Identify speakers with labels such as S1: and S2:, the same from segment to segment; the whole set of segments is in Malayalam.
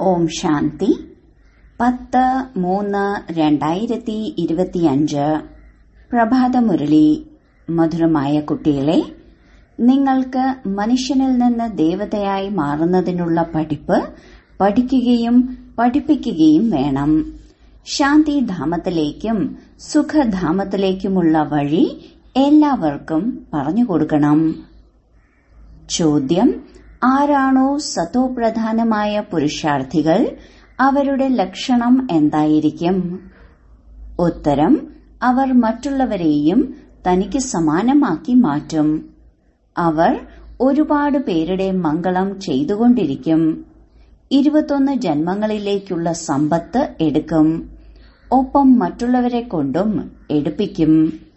S1: ഓം ശാന്തി പത്ത് മൂന്ന് രണ്ടായിരത്തി ഇരുപത്തിയഞ്ച് പ്രഭാതമുരളി മധുരമായ കുട്ടികളെ നിങ്ങൾക്ക് മനുഷ്യനിൽ നിന്ന് ദേവതയായി മാറുന്നതിനുള്ള പഠിപ്പ് പഠിക്കുകയും പഠിപ്പിക്കുകയും വേണം ശാന്തിധാമത്തിലേക്കും സുഖധാമത്തിലേക്കുമുള്ള വഴി എല്ലാവർക്കും പറഞ്ഞുകൊടുക്കണം ചോദ്യം ആരാണോ സതോപ്രധാനമായ പുരുഷാർത്ഥികൾ അവരുടെ ലക്ഷണം എന്തായിരിക്കും ഉത്തരം അവർ മറ്റുള്ളവരെയും തനിക്ക് സമാനമാക്കി മാറ്റും അവർ ഒരുപാട് പേരുടെ മംഗളം ചെയ്തുകൊണ്ടിരിക്കും ഇരുപത്തൊന്ന് ജന്മങ്ങളിലേക്കുള്ള സമ്പത്ത് എടുക്കും ഒപ്പം മറ്റുള്ളവരെ കൊണ്ടും എടുപ്പിക്കും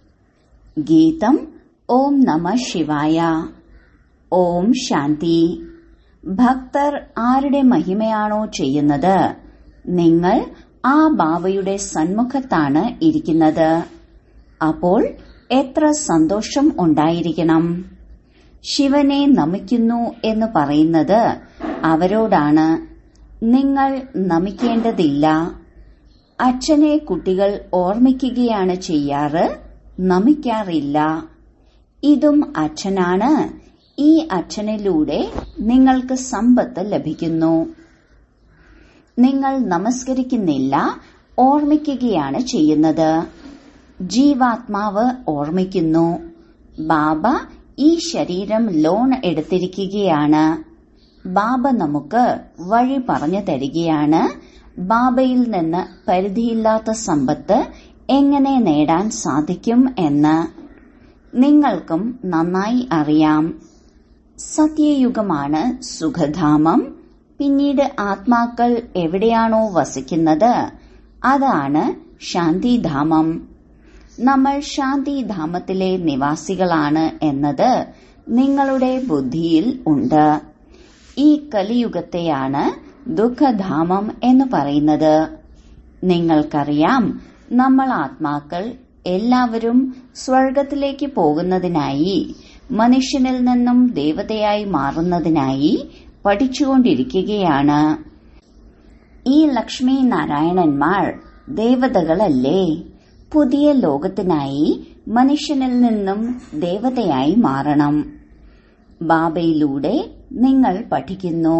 S1: ഗീതം ഓം നമ ശിവായ ഓം ശാന്തി ഭക്തർ ആരുടെ മഹിമയാണോ ചെയ്യുന്നത് നിങ്ങൾ ആ ബാവയുടെ സന്മുഖത്താണ് ഇരിക്കുന്നത് അപ്പോൾ എത്ര സന്തോഷം ഉണ്ടായിരിക്കണം ശിവനെ നമിക്കുന്നു എന്ന് പറയുന്നത് അവരോടാണ് നിങ്ങൾ നമിക്കേണ്ടതില്ല അച്ഛനെ കുട്ടികൾ ഓർമ്മിക്കുകയാണ് ചെയ്യാറ് നമിക്കാറില്ല ഇതും അച്ഛനാണ് ഈ അച്ഛനിലൂടെ നിങ്ങൾക്ക് സമ്പത്ത് ലഭിക്കുന്നു നിങ്ങൾ നമസ്കരിക്കുന്നില്ല ഓർമ്മിക്കുകയാണ് ചെയ്യുന്നത് ജീവാത്മാവ് ഓർമ്മിക്കുന്നു ബാബ ഈ ശരീരം ലോൺ എടുത്തിരിക്കുകയാണ് ബാബ നമുക്ക് വഴി പറഞ്ഞു തരികയാണ് ബാബയിൽ നിന്ന് പരിധിയില്ലാത്ത സമ്പത്ത് എങ്ങനെ നേടാൻ സാധിക്കും എന്ന് നിങ്ങൾക്കും നന്നായി അറിയാം സത്യയുഗമാണ് സുഖധാമം പിന്നീട് ആത്മാക്കൾ എവിടെയാണോ വസിക്കുന്നത് അതാണ് ശാന്തിധാമം നമ്മൾ ശാന്തിധാമത്തിലെ നിവാസികളാണ് എന്നത് നിങ്ങളുടെ ബുദ്ധിയിൽ ഉണ്ട് ഈ കലിയുഗത്തെയാണ് ദുഃഖധാമം എന്ന് പറയുന്നത് നിങ്ങൾക്കറിയാം നമ്മൾ ആത്മാക്കൾ എല്ലാവരും സ്വർഗത്തിലേക്ക് പോകുന്നതിനായി മനുഷ്യനിൽ നിന്നും ദേവതയായി മാറുന്നതിനായി പഠിച്ചുകൊണ്ടിരിക്കുകയാണ് ഈ ലക്ഷ്മി നാരായണന്മാർ ദേവതകളല്ലേ പുതിയ ലോകത്തിനായി മനുഷ്യനിൽ നിന്നും ദേവതയായി മാറണം ബാബയിലൂടെ നിങ്ങൾ പഠിക്കുന്നു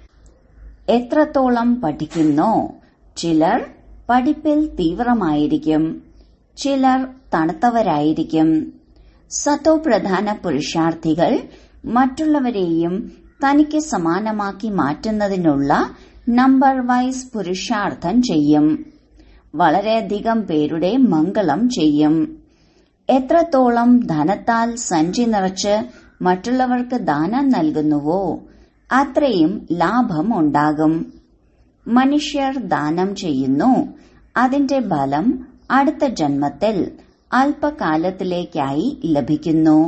S1: എത്രത്തോളം പഠിക്കുന്നോ ചിലർ പഠിപ്പിൽ തീവ്രമായിരിക്കും ചിലർ തണുത്തവരായിരിക്കും സതോപ്രധാന പുരുഷാർത്ഥികൾ മറ്റുള്ളവരെയും തനിക്ക് സമാനമാക്കി മാറ്റുന്നതിനുള്ള നമ്പർ വൈസ് പുരുഷാർത്ഥം ചെയ്യും വളരെയധികം പേരുടെ മംഗളം ചെയ്യും എത്രത്തോളം ധനത്താൽ സഞ്ചി നിറച്ച് മറ്റുള്ളവർക്ക് ദാനം നൽകുന്നുവോ അത്രയും ലാഭം ഉണ്ടാകും മനുഷ്യർ ദാനം ചെയ്യുന്നു അതിന്റെ ഫലം അടുത്ത ജന്മത്തിൽ അല്പകാലത്തിലേക്കായി ലഭിക്കുന്നു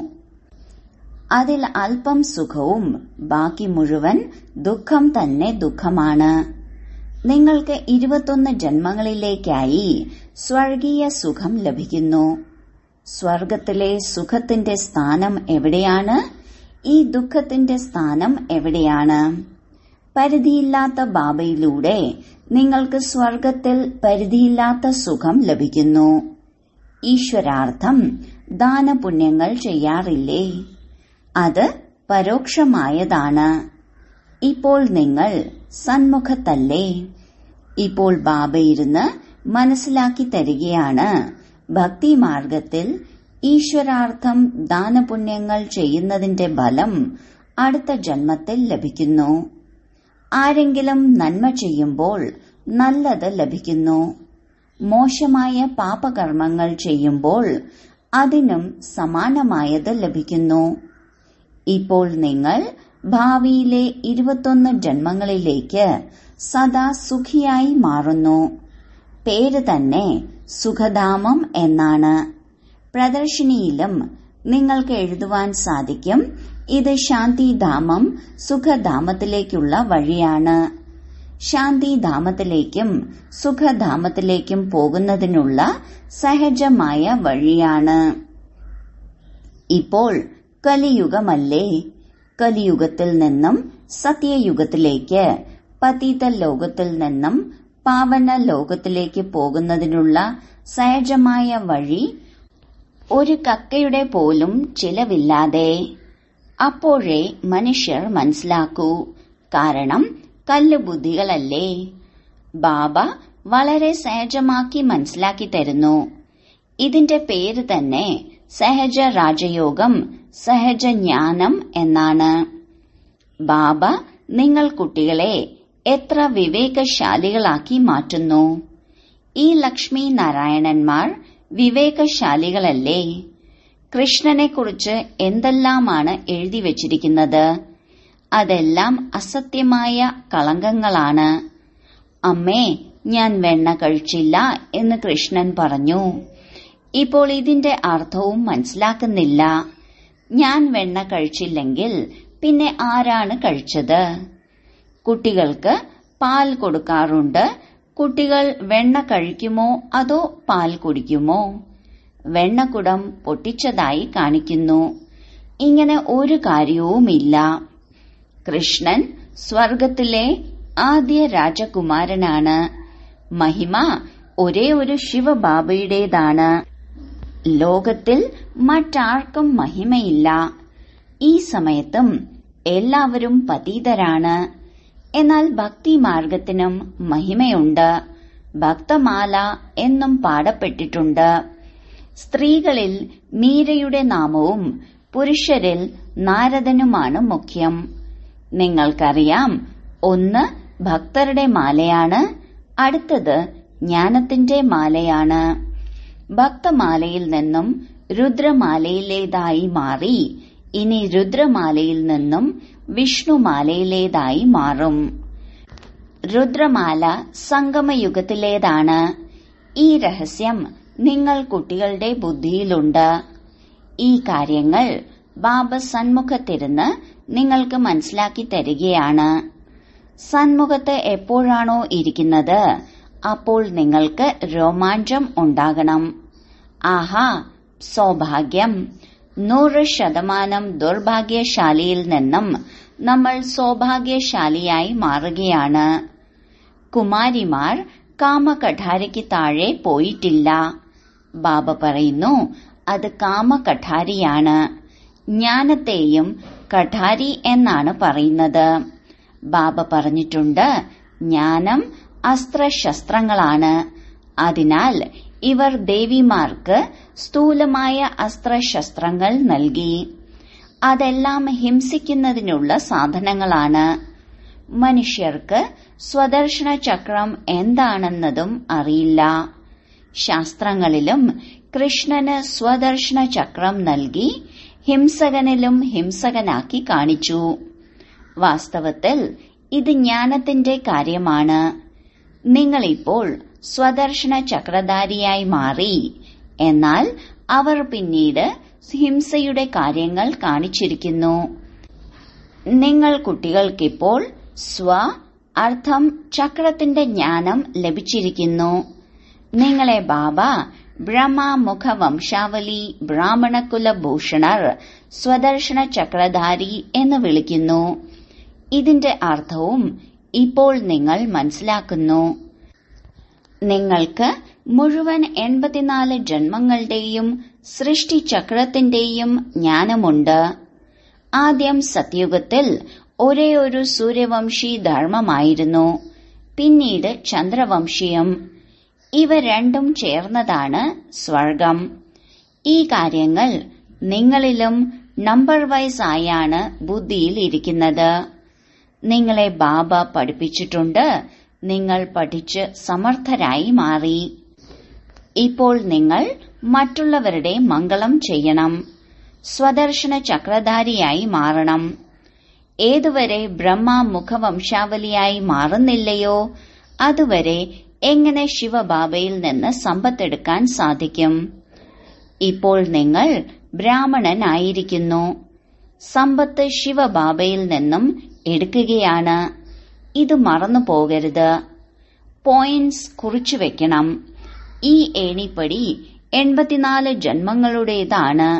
S1: അതിൽ അല്പം സുഖവും ബാക്കി മുഴുവൻ ദുഃഖം തന്നെ ദുഃഖമാണ് നിങ്ങൾക്ക് ഇരുപത്തൊന്ന് ജന്മങ്ങളിലേക്കായി സ്വർഗീയ സുഖം ലഭിക്കുന്നു സ്വർഗത്തിലെ സുഖത്തിന്റെ സ്ഥാനം എവിടെയാണ് ഈ ദുഃഖത്തിന്റെ സ്ഥാനം എവിടെയാണ് പരിധിയില്ലാത്ത ബാബയിലൂടെ നിങ്ങൾക്ക് സ്വർഗത്തിൽ പരിധിയില്ലാത്ത സുഖം ലഭിക്കുന്നു ഈശ്വരാർത്ഥം ദാനപുണ്യങ്ങൾ ചെയ്യാറില്ലേ അത് പരോക്ഷമായതാണ് ഇപ്പോൾ നിങ്ങൾ സന്മുഖത്തല്ലേ ഇപ്പോൾ ബാബയിരുന്ന് മനസ്സിലാക്കി തരികയാണ് ഭക്തിമാർഗത്തിൽ ഈശ്വരാർത്ഥം ദാനപുണ്യങ്ങൾ ചെയ്യുന്നതിന്റെ ഫലം അടുത്ത ജന്മത്തിൽ ലഭിക്കുന്നു ആരെങ്കിലും നന്മ ചെയ്യുമ്പോൾ നല്ലത് ലഭിക്കുന്നു മോശമായ പാപകർമ്മങ്ങൾ ചെയ്യുമ്പോൾ അതിനും സമാനമായത് ലഭിക്കുന്നു ഇപ്പോൾ നിങ്ങൾ ഭാവിയിലെ ഇരുപത്തൊന്ന് ജന്മങ്ങളിലേക്ക് സദാ സുഖിയായി മാറുന്നു പേര് തന്നെ സുഖധാമം എന്നാണ് പ്രദർശിനിയിലും നിങ്ങൾക്ക് എഴുതുവാൻ സാധിക്കും ഇത് ശാന്തിധാമം സുഖധാമത്തിലേക്കുള്ള വഴിയാണ് ശാന്തിധാമത്തിലേക്കും സുഖധാമത്തിലേക്കും പോകുന്നതിനുള്ള സഹജമായ വഴിയാണ് ഇപ്പോൾ കലിയുഗമല്ലേ കലിയുഗത്തിൽ നിന്നും സത്യയുഗത്തിലേക്ക് പതീത ലോകത്തിൽ നിന്നും പാവന ലോകത്തിലേക്ക് പോകുന്നതിനുള്ള സഹജമായ വഴി ഒരു കക്കയുടെ പോലും ചിലവില്ലാതെ അപ്പോഴേ മനുഷ്യർ മനസ്സിലാക്കൂ കാരണം കല്ലുബുദ്ധികളല്ലേ ബാബ വളരെ സഹജമാക്കി മനസ്സിലാക്കി തരുന്നു ഇതിന്റെ പേര് തന്നെ സഹജ രാജയോഗം സഹജ ജ്ഞാനം എന്നാണ് ബാബ നിങ്ങൾ കുട്ടികളെ എത്ര വിവേകശാലികളാക്കി മാറ്റുന്നു ഈ ലക്ഷ്മി നാരായണന്മാർ വിവേകശാലികളല്ലേ കൃഷ്ണനെക്കുറിച്ച് എന്തെല്ലാമാണ് എഴുതി വച്ചിരിക്കുന്നത് അതെല്ലാം അസത്യമായ കളങ്കങ്ങളാണ് അമ്മേ ഞാൻ വെണ്ണ കഴിച്ചില്ല എന്ന് കൃഷ്ണൻ പറഞ്ഞു ഇപ്പോൾ ഇതിന്റെ അർത്ഥവും മനസ്സിലാക്കുന്നില്ല ഞാൻ വെണ്ണ കഴിച്ചില്ലെങ്കിൽ പിന്നെ ആരാണ് കഴിച്ചത് കുട്ടികൾക്ക് പാൽ കൊടുക്കാറുണ്ട് കുട്ടികൾ വെണ്ണ കഴിക്കുമോ അതോ പാൽ കുടിക്കുമോ വെണ്ണക്കുടം പൊട്ടിച്ചതായി കാണിക്കുന്നു ഇങ്ങനെ ഒരു കാര്യവുമില്ല കൃഷ്ണൻ സ്വർഗത്തിലെ ആദ്യ രാജകുമാരനാണ് മഹിമ ഒരേ ഒരു ശിവബാബയുടേതാണ് ലോകത്തിൽ മറ്റാർക്കും മഹിമയില്ല ഈ സമയത്തും എല്ലാവരും പതീതരാണ് എന്നാൽ ഭക്തി മാർഗത്തിനും മഹിമയുണ്ട് ഭക്തമാല എന്നും പാടപ്പെട്ടിട്ടുണ്ട് സ്ത്രീകളിൽ മീരയുടെ നാമവും പുരുഷരിൽ നാരദനുമാണ് മുഖ്യം നിങ്ങൾക്കറിയാം ഒന്ന് ഭക്തരുടെ മാലയാണ് അടുത്തത് ജ്ഞാനത്തിന്റെ മാലയാണ് ഭക്തമാലയിൽ നിന്നും രുദ്രമാലയിലേതായി മാറി ഇനി രുദ്രമാലയിൽ നിന്നും വിഷ്ണുമാലയിലേതായി മാറും രുദ്രമാല സംഗമയുഗത്തിലേതാണ് ഈ രഹസ്യം നിങ്ങൾ കുട്ടികളുടെ ബുദ്ധിയിലുണ്ട് ഈ കാര്യങ്ങൾ ബാബ സന്മുഖത്തിരുന്ന് നിങ്ങൾക്ക് മനസ്സിലാക്കി തരികയാണ് സന്മുഖത്ത് എപ്പോഴാണോ ഇരിക്കുന്നത് അപ്പോൾ നിങ്ങൾക്ക് രോമാഞ്ചം ഉണ്ടാകണം ആഹാ സൗഭാഗ്യം നൂറ് ശതമാനം ദുർഭാഗ്യശാലിയിൽ നിന്നും നമ്മൾ സൗഭാഗ്യശാലിയായി മാറുകയാണ് കുമാരിമാർ കാമകഠാരിക്ക് താഴെ പോയിട്ടില്ല ബാബ പറയുന്നു അത് കാമകഠാരിയാണ് ജ്ഞാനത്തെയും കഠാരി എന്നാണ് പറയുന്നത് ബാബ പറഞ്ഞിട്ടുണ്ട് ജ്ഞാനം അസ്ത്രശസ്ത്രങ്ങളാണ് അതിനാൽ ഇവർ ദേവിമാർക്ക് സ്ഥൂലമായ അസ്ത്രശസ്ത്രങ്ങൾ നൽകി അതെല്ലാം ഹിംസിക്കുന്നതിനുള്ള സാധനങ്ങളാണ് മനുഷ്യർക്ക് സ്വദർശന ചക്രം എന്താണെന്നതും അറിയില്ല ശാസ്ത്രങ്ങളിലും കൃഷ്ണന് സ്വദർശന ചക്രം നൽകി ഹിംസകനിലും ഹിംസകനാക്കി കാണിച്ചു വാസ്തവത്തിൽ ഇത് ജ്ഞാനത്തിന്റെ കാര്യമാണ് നിങ്ങളിപ്പോൾ സ്വദർശന ചക്രധാരിയായി മാറി എന്നാൽ അവർ പിന്നീട് ഹിംസയുടെ കാര്യങ്ങൾ കാണിച്ചിരിക്കുന്നു നിങ്ങൾ കുട്ടികൾക്കിപ്പോൾ സ്വ അർത്ഥം ചക്രത്തിന്റെ ജ്ഞാനം ലഭിച്ചിരിക്കുന്നു നിങ്ങളെ ബാബ ബ്രഹ്മമുഖ വംശാവലി ബ്രാഹ്മണകുല ഭൂഷണർ സ്വദർശന ചക്രധാരി എന്ന് വിളിക്കുന്നു ഇതിന്റെ അർത്ഥവും ഇപ്പോൾ നിങ്ങൾ മനസ്സിലാക്കുന്നു നിങ്ങൾക്ക് മുഴുവൻ എൺപത്തിനാല് ജന്മങ്ങളുടെയും സൃഷ്ടിചക്രത്തിന്റെയും ജ്ഞാനമുണ്ട് ആദ്യം സത്യുഗത്തിൽ ഒരേ ഒരു സൂര്യവംശി ധർമ്മമായിരുന്നു പിന്നീട് ചന്ദ്രവംശീയം ഇവ രണ്ടും ചേർന്നതാണ് സ്വർഗം ഈ കാര്യങ്ങൾ നിങ്ങളിലും നമ്പർ വൈസ് ആയാണ് ബുദ്ധിയിൽ ഇരിക്കുന്നത് നിങ്ങളെ ബാബ പഠിപ്പിച്ചിട്ടുണ്ട് നിങ്ങൾ പഠിച്ച് സമർത്ഥരായി മാറി ഇപ്പോൾ നിങ്ങൾ മറ്റുള്ളവരുടെ മംഗളം ചെയ്യണം സ്വദർശന ചക്രധാരിയായി മാറണം ഏതുവരെ ബ്രഹ്മ മുഖവംശാവലിയായി മാറുന്നില്ലയോ അതുവരെ എങ്ങനെ ശിവബാബയിൽ നിന്ന് സമ്പത്തെടുക്കാൻ സാധിക്കും ഇപ്പോൾ നിങ്ങൾ ബ്രാഹ്മണനായിരിക്കുന്നു സമ്പത്ത് ശിവബാബയിൽ നിന്നും എടുക്കുകയാണ് ഇത് മറന്നു പോകരുത് പോയിന്റ്സ് കുറിച്ചു വെക്കണം ഈ ഏണിപ്പടി എൺപത്തിനാല് ജന്മങ്ങളുടേതാണ്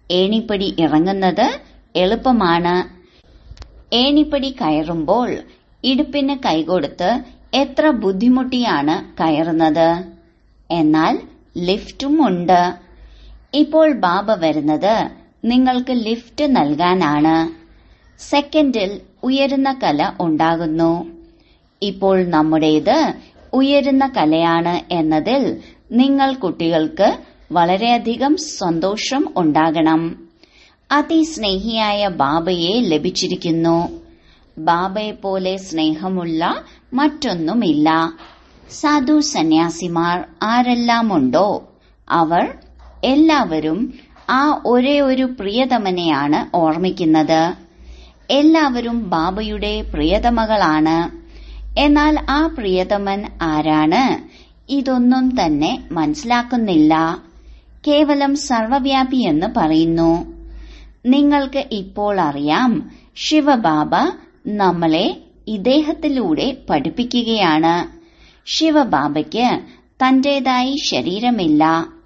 S1: ഏണിപ്പടി ഇറങ്ങുന്നത് എളുപ്പമാണ് ഏണിപ്പടി കയറുമ്പോൾ ഇടുപ്പിന് കൈകൊടുത്ത് എത്ര ബുദ്ധിമുട്ടിയാണ് കയറുന്നത് എന്നാൽ ലിഫ്റ്റും ഉണ്ട് ഇപ്പോൾ ബാബ വരുന്നത് നിങ്ങൾക്ക് ലിഫ്റ്റ് നൽകാനാണ് സെക്കൻഡിൽ ഉയരുന്ന കല ഉണ്ടാകുന്നു ഇപ്പോൾ നമ്മുടേത് ഉയരുന്ന കലയാണ് എന്നതിൽ നിങ്ങൾ കുട്ടികൾക്ക് വളരെയധികം സന്തോഷം ഉണ്ടാകണം അതിസ്നേഹിയായ ബാബയെ ലഭിച്ചിരിക്കുന്നു ബാബയെ പോലെ സ്നേഹമുള്ള മറ്റൊന്നുമില്ല സാധു സന്യാസിമാർ ആരെല്ലാമുണ്ടോ അവർ എല്ലാവരും ആ ഒരേ ഒരു പ്രിയതമനെയാണ് ഓർമ്മിക്കുന്നത് എല്ലാവരും ബാബയുടെ പ്രിയതമകളാണ് എന്നാൽ ആ പ്രിയതമൻ ആരാണ് ഇതൊന്നും തന്നെ മനസ്സിലാക്കുന്നില്ല കേവലം സർവവ്യാപി എന്ന് പറയുന്നു നിങ്ങൾക്ക് ഇപ്പോൾ അറിയാം ശിവബാബ നമ്മളെ ഇദ്ദേഹത്തിലൂടെ പഠിപ്പിക്കുകയാണ് ശിവബാബയ്ക്ക് തന്റേതായി ശരീരമില്ല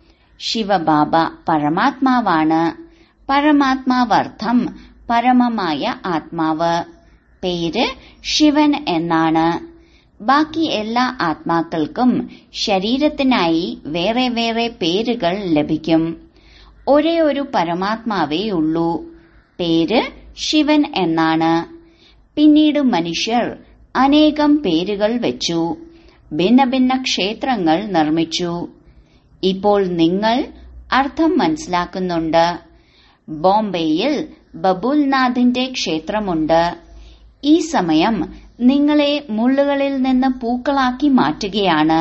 S1: ശിവബാബ പരമാത്മാവാണ് പരമാത്മാവർത്ഥം പരമമായ ആത്മാവ് പേര് ശിവൻ എന്നാണ് ബാക്കി എല്ലാ ആത്മാക്കൾക്കും ശരീരത്തിനായി വേറെ വേറെ പേരുകൾ ലഭിക്കും ഒരേ ഒരു പരമാത്മാവേ ഉള്ളൂ പേര് ശിവൻ എന്നാണ് പിന്നീട് മനുഷ്യർ അനേകം പേരുകൾ വെച്ചു ഭിന്ന ഭിന്ന ക്ഷേത്രങ്ങൾ നിർമ്മിച്ചു ഇപ്പോൾ നിങ്ങൾ അർത്ഥം മനസ്സിലാക്കുന്നുണ്ട് ബോംബെയിൽ ബബുൽനാഥിന്റെ ക്ഷേത്രമുണ്ട് ഈ സമയം നിങ്ങളെ മുള്ളുകളിൽ നിന്ന് പൂക്കളാക്കി മാറ്റുകയാണ്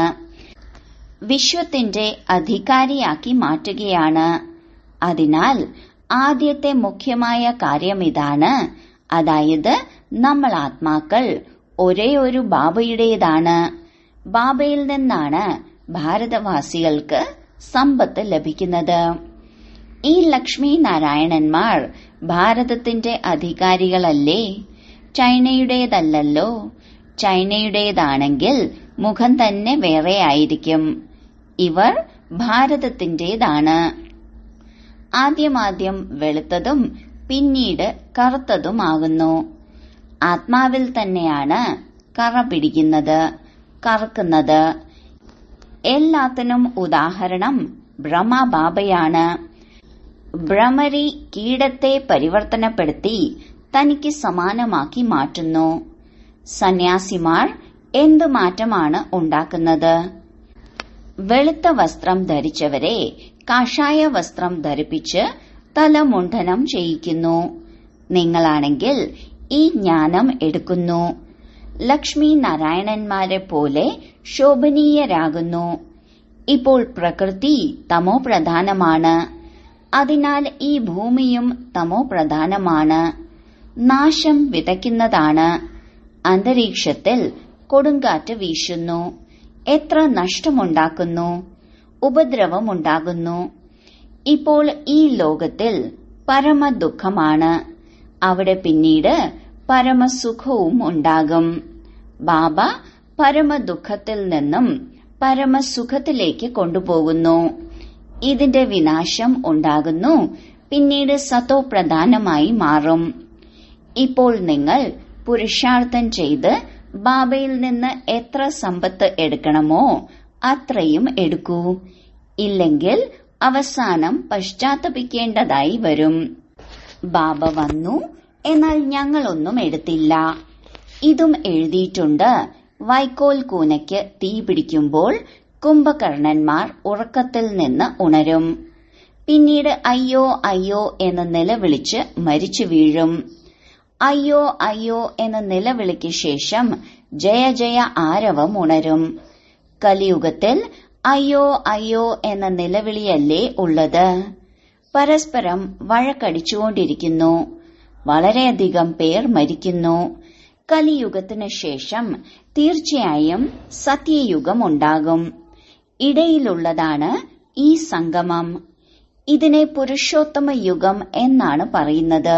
S1: വിശ്വത്തിന്റെ അധികാരിയാക്കി മാറ്റുകയാണ് അതിനാൽ ആദ്യത്തെ മുഖ്യമായ കാര്യം ഇതാണ് അതായത് നമ്മൾ ആത്മാക്കൾ ഒരേ ഒരു ബാബയുടേതാണ് ബാബയിൽ നിന്നാണ് ഭാരതവാസികൾക്ക് സമ്പത്ത് ലഭിക്കുന്നത് ഈ ലക്ഷ്മി നാരായണന്മാർ ഭാരതത്തിന്റെ അധികാരികളല്ലേ ചൈനയുടേതല്ലല്ലോ ചൈനയുടേതാണെങ്കിൽ മുഖം തന്നെ വേറെ ആയിരിക്കും ഇവർ ഭാരതത്തിന്റേതാണ് ആദ്യമാദ്യം വെളുത്തതും പിന്നീട് കറുത്തതുമാകുന്നു ആത്മാവിൽ തന്നെയാണ് കറ പിടിക്കുന്നത് കറക്കുന്നത് എല്ലാത്തിനും ഉദാഹരണം ബ്രഹ്മബാബയാണ് ഭ്രമരി കീടത്തെ പരിവർത്തനപ്പെടുത്തി തനിക്ക് സമാനമാക്കി മാറ്റുന്നു സന്യാസിമാർ എന്തു മാറ്റമാണ് ഉണ്ടാക്കുന്നത് വെളുത്ത വസ്ത്രം ധരിച്ചവരെ കാഷായ വസ്ത്രം ധരിപ്പിച്ച് തലമുണ്ഡനം ചെയ്യിക്കുന്നു നിങ്ങളാണെങ്കിൽ ഈ ജ്ഞാനം എടുക്കുന്നു ലക്ഷ്മി നാരായണന്മാരെ പോലെ ശോഭനീയരാകുന്നു ഇപ്പോൾ പ്രകൃതി തമോ പ്രധാനമാണ് അതിനാൽ ഈ ഭൂമിയും തമോ പ്രധാനമാണ് നാശം വിതയ്ക്കുന്നതാണ് അന്തരീക്ഷത്തിൽ കൊടുങ്കാറ്റ് വീശുന്നു എത്ര നഷ്ടമുണ്ടാക്കുന്നു ഉപദ്രവമുണ്ടാകുന്നു ഇപ്പോൾ ഈ ലോകത്തിൽ പരമദുഃഖമാണ് അവിടെ പിന്നീട് പരമസുഖവും ഉണ്ടാകും ബാബ പരമദുഃഖത്തിൽ നിന്നും പരമസുഖത്തിലേക്ക് കൊണ്ടുപോകുന്നു ഇതിന്റെ വിനാശം ഉണ്ടാകുന്നു പിന്നീട് സത്തോ പ്രധാനമായി മാറും ഇപ്പോൾ നിങ്ങൾ പുരുഷാർത്ഥം ചെയ്ത് ബാബയിൽ നിന്ന് എത്ര സമ്പത്ത് എടുക്കണമോ അത്രയും എടുക്കൂ ഇല്ലെങ്കിൽ അവസാനം പശ്ചാത്തപിക്കേണ്ടതായി വരും ബാബ വന്നു എന്നാൽ ഞങ്ങളൊന്നും എടുത്തില്ല ഇതും എഴുതിയിട്ടുണ്ട് വൈക്കോൽ കൂനയ്ക്ക് തീ പിടിക്കുമ്പോൾ കുംഭകർണന്മാർ ഉറക്കത്തിൽ നിന്ന് ഉണരും പിന്നീട് അയ്യോ അയ്യോ എന്ന് നിലവിളിച്ച് മരിച്ചു വീഴും അയ്യോ അയ്യോ എന്ന നിലവിളിക്ക് ശേഷം ജയ ജയ ആരവം ഉണരും കലിയുഗത്തിൽ അയ്യോ അയ്യോ എന്ന നിലവിളിയല്ലേ ഉള്ളത് പരസ്പരം വഴക്കടിച്ചുകൊണ്ടിരിക്കുന്നു വളരെയധികം പേർ മരിക്കുന്നു കലിയുഗത്തിനു ശേഷം തീർച്ചയായും സത്യയുഗം ഉണ്ടാകും ഇടയിലുള്ളതാണ് ഈ സംഗമം ഇതിനെ പുരുഷോത്തമ യുഗം എന്നാണ് പറയുന്നത്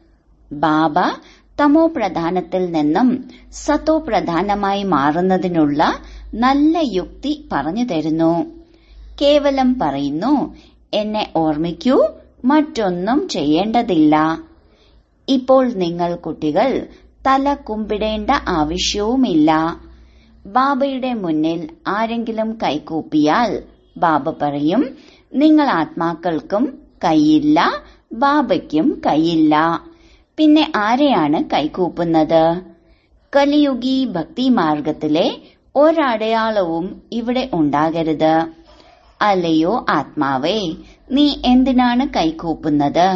S1: ബാബ തമോ പ്രധാനത്തിൽ നിന്നും സത്തോ പ്രധാനമായി മാറുന്നതിനുള്ള നല്ല യുക്തി പറഞ്ഞു തരുന്നു കേവലം പറയുന്നു എന്നെ ഓർമ്മിക്കൂ മറ്റൊന്നും ചെയ്യേണ്ടതില്ല ഇപ്പോൾ നിങ്ങൾ കുട്ടികൾ തല കുമ്പിടേണ്ട ആവശ്യവുമില്ല ബാബയുടെ മുന്നിൽ ആരെങ്കിലും കൈകൂപ്പിയാൽ ബാബ പറയും നിങ്ങൾ ആത്മാക്കൾക്കും കൈയില്ല ബാബയ്ക്കും കൈയില്ല പിന്നെ ആരെയാണ് കൈകൂപ്പുന്നത് കലിയുഗി ഭക്തിമാർഗത്തിലെ ഒരടയാളവും ഇവിടെ ഉണ്ടാകരുത് അല്ലയോ ആത്മാവേ നീ എന്തിനാണ് കൈകൂപ്പുന്നത്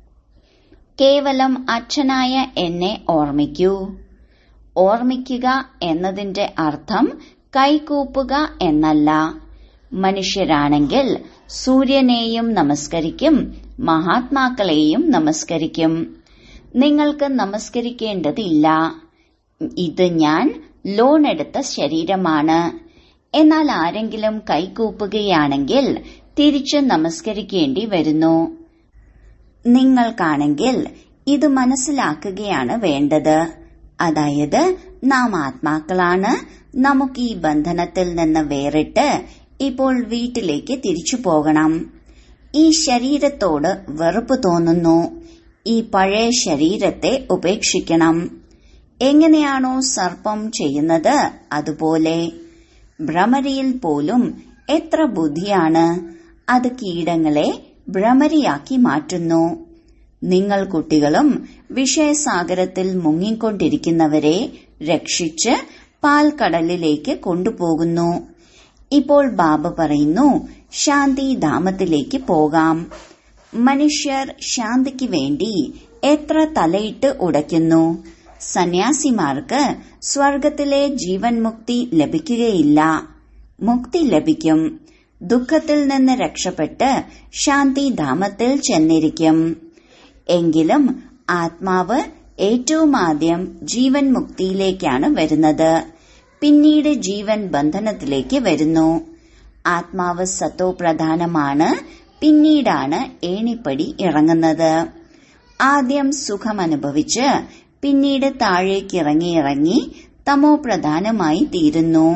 S1: കേവലം അച്ഛനായ എന്നെ ഓർമ്മിക്കൂ ഓർമ്മിക്കുക എന്നതിന്റെ അർത്ഥം കൈകൂപ്പുക എന്നല്ല മനുഷ്യരാണെങ്കിൽ സൂര്യനെയും നമസ്കരിക്കും മഹാത്മാക്കളെയും നമസ്കരിക്കും നിങ്ങൾക്ക് നമസ്കരിക്കേണ്ടതില്ല ഇത് ഞാൻ ലോൺ എടുത്ത ശരീരമാണ് എന്നാൽ ആരെങ്കിലും കൈകൂപ്പുകയാണെങ്കിൽ തിരിച്ച് നമസ്കരിക്കേണ്ടി വരുന്നു നിങ്ങൾക്കാണെങ്കിൽ ഇത് മനസ്സിലാക്കുകയാണ് വേണ്ടത് അതായത് നാം ആത്മാക്കളാണ് നമുക്ക് ഈ ബന്ധനത്തിൽ നിന്ന് വേറിട്ട് ഇപ്പോൾ വീട്ടിലേക്ക് തിരിച്ചു പോകണം ഈ ശരീരത്തോട് വെറുപ്പ് തോന്നുന്നു ഈ പഴയ ശരീരത്തെ ഉപേക്ഷിക്കണം എങ്ങനെയാണോ സർപ്പം ചെയ്യുന്നത് അതുപോലെ ഭ്രമരിയിൽ പോലും എത്ര ബുദ്ധിയാണ് അത് കീടങ്ങളെ ഭ്രമരിയാക്കി മാറ്റുന്നു നിങ്ങൾ കുട്ടികളും വിഷയസാഗരത്തിൽ മുങ്ങിക്കൊണ്ടിരിക്കുന്നവരെ രക്ഷിച്ച് പാൽക്കടലിലേക്ക് കൊണ്ടുപോകുന്നു ഇപ്പോൾ ബാബ പറയുന്നു ശാന്തിധാമത്തിലേക്ക് പോകാം മനുഷ്യർ ശാന്തിക്ക് വേണ്ടി എത്ര തലയിട്ട് ഉടയ്ക്കുന്നു സന്യാസിമാർക്ക് സ്വർഗത്തിലെ ജീവൻ മുക്തി ലഭിക്കുകയില്ല മുക്തി ലഭിക്കും ദുഃഖത്തിൽ നിന്ന് രക്ഷപ്പെട്ട് ശാന്തിധാമത്തിൽ ചെന്നിരിക്കും എങ്കിലും ആത്മാവ് ഏറ്റവും ആദ്യം ജീവൻ മുക്തിയിലേക്കാണ് വരുന്നത് പിന്നീട് ജീവൻ ബന്ധനത്തിലേക്ക് വരുന്നു ആത്മാവ് സത്തോ പ്രധാനമാണ് പിന്നീടാണ് ഏണിപ്പടി ഇറങ്ങുന്നത് ആദ്യം സുഖം അനുഭവിച്ച് പിന്നീട് താഴേക്ക് ഇറങ്ങി ഇറങ്ങി തമോ പ്രധാനമായി തീരുന്നു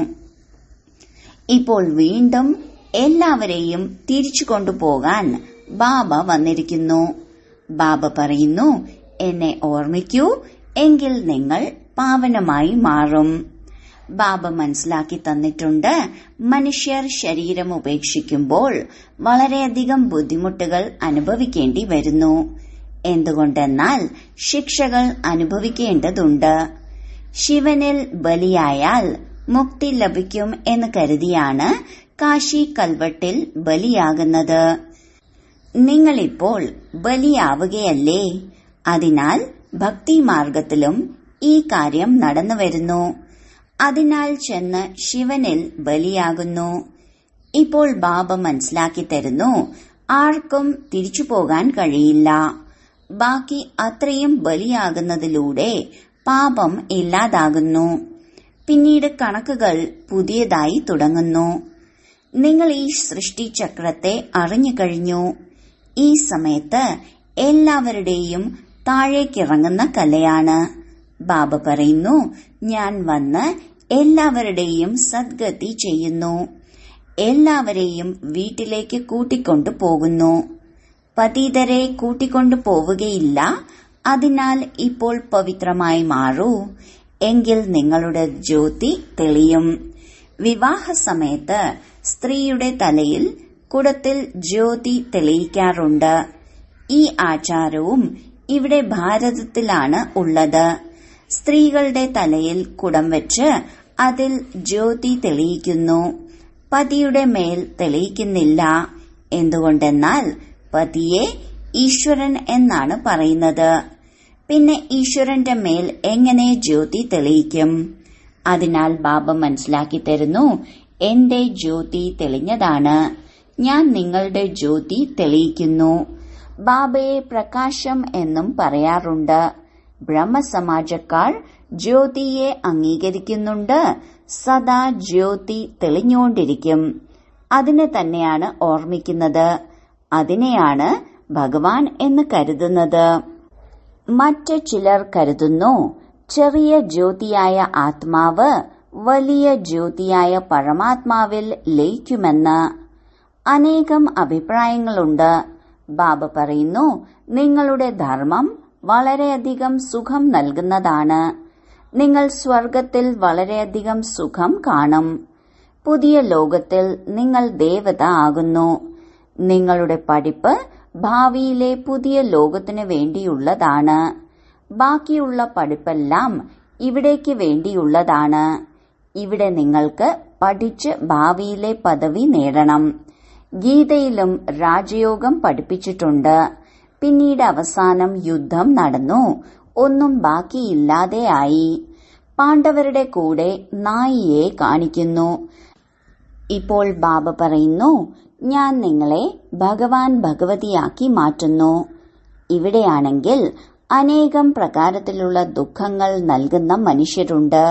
S1: ഇപ്പോൾ വീണ്ടും എല്ലാവരെയും തിരിച്ചു കൊണ്ടുപോകാൻ ബാബ വന്നിരിക്കുന്നു ബാബ പറയുന്നു എന്നെ ഓർമ്മിക്കൂ എങ്കിൽ നിങ്ങൾ പാവനമായി മാറും ബാബ മനസ്സിലാക്കി തന്നിട്ടുണ്ട് മനുഷ്യർ ശരീരം ഉപേക്ഷിക്കുമ്പോൾ വളരെയധികം ബുദ്ധിമുട്ടുകൾ അനുഭവിക്കേണ്ടി വരുന്നു എന്തുകൊണ്ടെന്നാൽ ശിക്ഷകൾ അനുഭവിക്കേണ്ടതുണ്ട് ശിവനിൽ ബലിയായാൽ മുക്തി ലഭിക്കും എന്ന് കരുതിയാണ് കാശി കൽവട്ടിൽ ബലിയാകുന്നത് നിങ്ങളിപ്പോൾ ബലിയാവുകയല്ലേ അതിനാൽ ഭക്തിമാർഗത്തിലും ഈ കാര്യം നടന്നു വരുന്നു അതിനാൽ ചെന്ന് ശിവനിൽ ബലിയാകുന്നു ഇപ്പോൾ ബാബ മനസ്സിലാക്കി തരുന്നു ആർക്കും തിരിച്ചു പോകാൻ കഴിയില്ല ബാക്കി അത്രയും ബലിയാകുന്നതിലൂടെ പാപം ഇല്ലാതാകുന്നു പിന്നീട് കണക്കുകൾ പുതിയതായി തുടങ്ങുന്നു നിങ്ങൾ ഈ സൃഷ്ടിചക്രത്തെ അറിഞ്ഞു കഴിഞ്ഞു ഈ സമയത്ത് എല്ലാവരുടെയും താഴേക്കിറങ്ങുന്ന കലയാണ് ബാബ പറയുന്നു ഞാൻ വന്ന് എല്ലാവരുടെയും സദ്ഗതി ചെയ്യുന്നു എല്ലാവരെയും വീട്ടിലേക്ക് കൂട്ടിക്കൊണ്ടു പോകുന്നു പതീതരെ കൂട്ടിക്കൊണ്ടു പോവുകയില്ല അതിനാൽ ഇപ്പോൾ പവിത്രമായി മാറൂ എങ്കിൽ നിങ്ങളുടെ ജ്യോതി തെളിയും വിവാഹ സമയത്ത് സ്ത്രീയുടെ തലയിൽ കുടത്തിൽ ജ്യോതി തെളിയിക്കാറുണ്ട് ഈ ആചാരവും ഇവിടെ ഭാരതത്തിലാണ് ഉള്ളത് സ്ത്രീകളുടെ തലയിൽ കുടം വെച്ച് അതിൽ ജ്യോതി തെളിയിക്കുന്നു പതിയുടെ മേൽ തെളിയിക്കുന്നില്ല എന്തുകൊണ്ടെന്നാൽ പതിയെ ഈശ്വരൻ എന്നാണ് പറയുന്നത് പിന്നെ ഈശ്വരന്റെ മേൽ എങ്ങനെ ജ്യോതി തെളിയിക്കും അതിനാൽ ബാബ മനസ്സിലാക്കി തരുന്നു എന്റെ ജ്യോതി തെളിഞ്ഞതാണ് ഞാൻ നിങ്ങളുടെ ജ്യോതി തെളിയിക്കുന്നു ബാബയെ പ്രകാശം എന്നും പറയാറുണ്ട് ബ്രഹ്മസമാജക്കാർ ജ്യോതിയെ അംഗീകരിക്കുന്നുണ്ട് സദാ ജ്യോതി തെളിഞ്ഞുകൊണ്ടിരിക്കും അതിനെ തന്നെയാണ് ഓർമ്മിക്കുന്നത് അതിനെയാണ് ഭഗവാൻ എന്ന് കരുതുന്നത് മറ്റ് ചിലർ കരുതുന്നു ചെറിയ ജ്യോതിയായ ആത്മാവ് വലിയ ജ്യോതിയായ പരമാത്മാവിൽ ലയിക്കുമെന്ന് അനേകം അഭിപ്രായങ്ങളുണ്ട് ബാബ പറയുന്നു നിങ്ങളുടെ ധർമ്മം വളരെയധികം സുഖം നൽകുന്നതാണ് നിങ്ങൾ സ്വർഗത്തിൽ വളരെയധികം സുഖം കാണും പുതിയ ലോകത്തിൽ നിങ്ങൾ ദേവത ആകുന്നു നിങ്ങളുടെ പഠിപ്പ് ഭാവിയിലെ പുതിയ ലോകത്തിനു വേണ്ടിയുള്ളതാണ് ബാക്കിയുള്ള പഠിപ്പെല്ലാം ഇവിടേക്ക് വേണ്ടിയുള്ളതാണ് ഇവിടെ നിങ്ങൾക്ക് പഠിച്ച് ഭാവിയിലെ പദവി നേടണം ഗീതയിലും രാജയോഗം പഠിപ്പിച്ചിട്ടുണ്ട് പിന്നീട് അവസാനം യുദ്ധം നടന്നു ഒന്നും ബാക്കിയില്ലാതെയായി പാണ്ഡവരുടെ കൂടെ നായിയെ കാണിക്കുന്നു ഇപ്പോൾ ബാബ പറയുന്നു ഞാൻ നിങ്ങളെ ഭഗവാൻ ഭഗവതിയാക്കി മാറ്റുന്നു ഇവിടെയാണെങ്കിൽ അനേകം പ്രകാരത്തിലുള്ള ദുഃഖങ്ങൾ നൽകുന്ന മനുഷ്യരുണ്ട്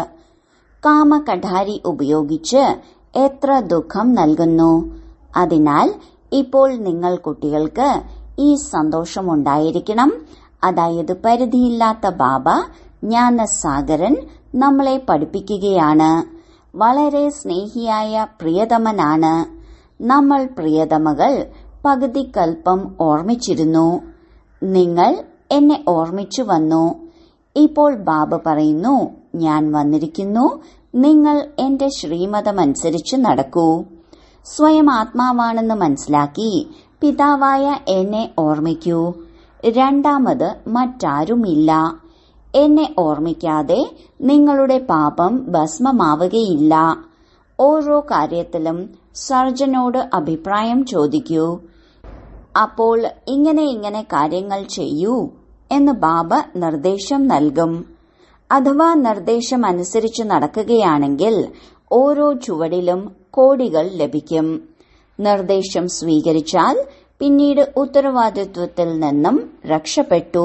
S1: കാമകഠാരി ഉപയോഗിച്ച് എത്ര ദുഃഖം നൽകുന്നു അതിനാൽ ഇപ്പോൾ നിങ്ങൾ കുട്ടികൾക്ക് ഈ സന്തോഷമുണ്ടായിരിക്കണം അതായത് പരിധിയില്ലാത്ത ബാബ ജ്ഞാനസാഗരൻ നമ്മളെ പഠിപ്പിക്കുകയാണ് വളരെ സ്നേഹിയായ പ്രിയതമനാണ് നമ്മൾ പ്രിയതമകൾ പകുതി കൽപ്പം ഓർമ്മിച്ചിരുന്നു നിങ്ങൾ എന്നെ ഓർമ്മിച്ചു വന്നു ഇപ്പോൾ ബാബ പറയുന്നു ഞാൻ വന്നിരിക്കുന്നു നിങ്ങൾ എന്റെ ശ്രീമതമനുസരിച്ച് നടക്കൂ സ്വയം ആത്മാവാണെന്ന് മനസ്സിലാക്കി പിതാവായ എന്നെ ഓർമ്മിക്കൂ രണ്ടാമത് മറ്റാരുമില്ല എന്നെ ഓർമ്മിക്കാതെ നിങ്ങളുടെ പാപം ഭസ്മമാവുകയില്ല ഓരോ കാര്യത്തിലും സർജനോട് അഭിപ്രായം ചോദിക്കൂ അപ്പോൾ ഇങ്ങനെ ഇങ്ങനെ കാര്യങ്ങൾ ചെയ്യൂ എന്ന് ബാബ നിർദ്ദേശം നൽകും അഥവാ നിർദ്ദേശം അനുസരിച്ച് നടക്കുകയാണെങ്കിൽ ഓരോ ചുവടിലും കോടികൾ ലഭിക്കും നിർദ്ദേശം സ്വീകരിച്ചാൽ പിന്നീട് ഉത്തരവാദിത്വത്തിൽ നിന്നും രക്ഷപ്പെട്ടു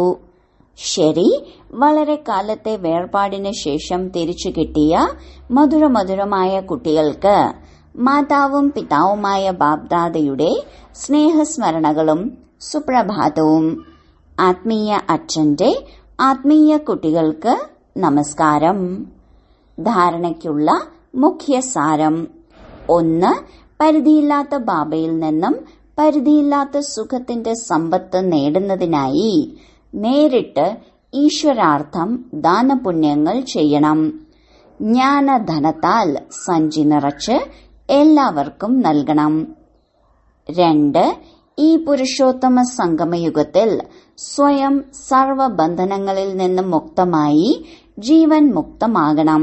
S1: ശരി വളരെ കാലത്തെ വേർപാടിന് ശേഷം തിരിച്ചു കിട്ടിയ മധുരമധുരമായ കുട്ടികൾക്ക് മാതാവും പിതാവുമായ ബാബ്ദാദയുടെ സ്നേഹസ്മരണകളും സുപ്രഭാതവും ആത്മീയ അച്ഛന്റെ ആത്മീയ കുട്ടികൾക്ക് നമസ്കാരം ധാരണയ്ക്കുള്ള മുഖ്യ സാരം ഒന്ന് പരിധിയില്ലാത്ത ബാബയിൽ നിന്നും പരിധിയില്ലാത്ത സുഖത്തിന്റെ സമ്പത്ത് നേടുന്നതിനായി നേരിട്ട് ഈശ്വരാർത്ഥം ദാനപുണ്യങ്ങൾ ചെയ്യണം ജ്ഞാനധനത്താൽ സഞ്ചി നിറച്ച് എല്ലാവർക്കും നൽകണം രണ്ട് ഈ പുരുഷോത്തമ സംഗമയുഗത്തിൽ സ്വയം സർവബന്ധനങ്ങളിൽ നിന്നും മുക്തമായി ജീവൻ മുക്തമാകണം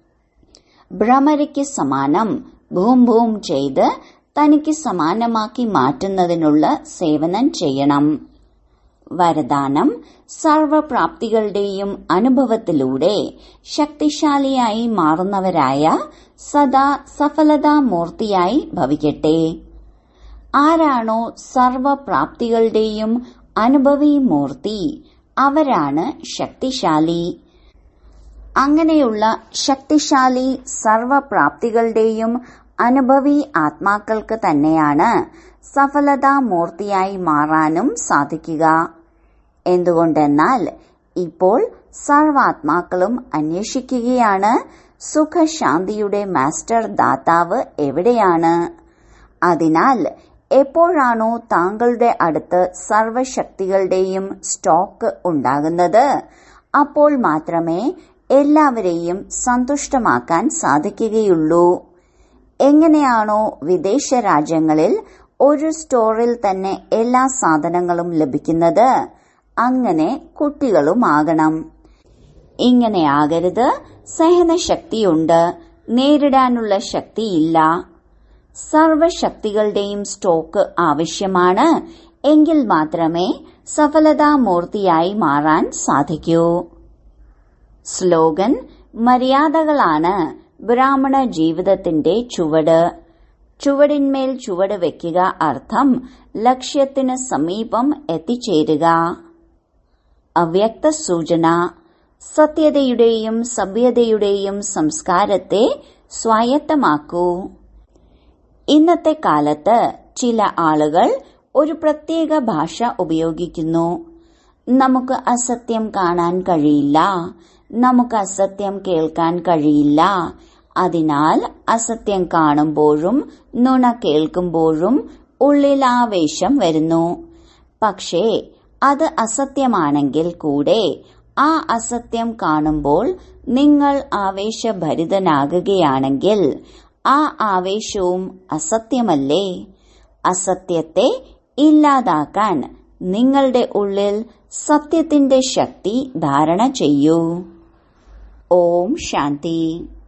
S1: ഭ്രമരയ്ക്ക് സമാനം ഭൂം ഭൂം ചെയ്ത് തനിക്ക് സമാനമാക്കി മാറ്റുന്നതിനുള്ള സേവനം ചെയ്യണം വരദാനം സർവപ്രാപ്തികളുടെയും അനുഭവത്തിലൂടെ ശക്തിശാലിയായി മാറുന്നവരായ സദാ സഫലതാമൂർത്തിയായി ഭവിക്കട്ടെ ആരാണോ സർവപ്രാപ്തികളുടെയും അനുഭവി മൂർത്തി അവരാണ് ശക്തിശാലി അങ്ങനെയുള്ള ശക്തിശാലി സർവപ്രാപ്തികളുടെയും അനുഭവി ആത്മാക്കൾക്ക് തന്നെയാണ് സഫലതാമൂർത്തിയായി മാറാനും സാധിക്കുക എന്തുകൊണ്ടെന്നാൽ ഇപ്പോൾ സർവാത്മാക്കളും അന്വേഷിക്കുകയാണ് സുഖശാന്തിയുടെ മാസ്റ്റർ ദാതാവ് എവിടെയാണ് അതിനാൽ എപ്പോഴാണോ താങ്കളുടെ അടുത്ത് സർവശക്തികളുടെയും സ്റ്റോക്ക് ഉണ്ടാകുന്നത് അപ്പോൾ മാത്രമേ എല്ലാവരെയും സന്തുഷ്ടമാക്കാൻ സാധിക്കുകയുള്ളൂ എങ്ങനെയാണോ വിദേശ രാജ്യങ്ങളിൽ ഒരു സ്റ്റോറിൽ തന്നെ എല്ലാ സാധനങ്ങളും ലഭിക്കുന്നത് അങ്ങനെ കുട്ടികളുമാകണം ഇങ്ങനെയാകരുത് സഹനശക്തിയുണ്ട് നേരിടാനുള്ള ശക്തിയില്ല സർവശക്തികളുടെയും സ്റ്റോക്ക് ആവശ്യമാണ് എങ്കിൽ മാത്രമേ സഫലതാമൂർത്തിയായി മാറാൻ സാധിക്കൂ സ്ലോഗൻ മര്യാദകളാണ് ബ്രാഹ്മണ ജീവിതത്തിന്റെ ചുവട് ചുവടിന്മേൽ ചുവട് വെക്കുക അർത്ഥം ലക്ഷ്യത്തിന് സമീപം എത്തിച്ചേരുക അവ്യക്ത സൂചന സത്യതയുടെയും സഭ്യതയുടെയും സംസ്കാരത്തെ സ്വായത്തമാക്കൂ ഇന്നത്തെ കാലത്ത് ചില ആളുകൾ ഒരു പ്രത്യേക ഭാഷ ഉപയോഗിക്കുന്നു നമുക്ക് അസത്യം കാണാൻ കഴിയില്ല നമുക്ക് അസത്യം കേൾക്കാൻ കഴിയില്ല അതിനാൽ അസത്യം കാണുമ്പോഴും നുണ കേൾക്കുമ്പോഴും ഉള്ളിൽ ആവേശം വരുന്നു പക്ഷേ അത് അസത്യമാണെങ്കിൽ കൂടെ ആ അസത്യം കാണുമ്പോൾ നിങ്ങൾ ആവേശഭരിതനാകുകയാണെങ്കിൽ ആ ആവേശവും അസത്യമല്ലേ അസത്യത്തെ ഇല്ലാതാക്കാൻ നിങ്ങളുടെ ഉള്ളിൽ സത്യത്തിന്റെ ശക്തി ധാരണ ചെയ്യൂ ഓം ശാന്തി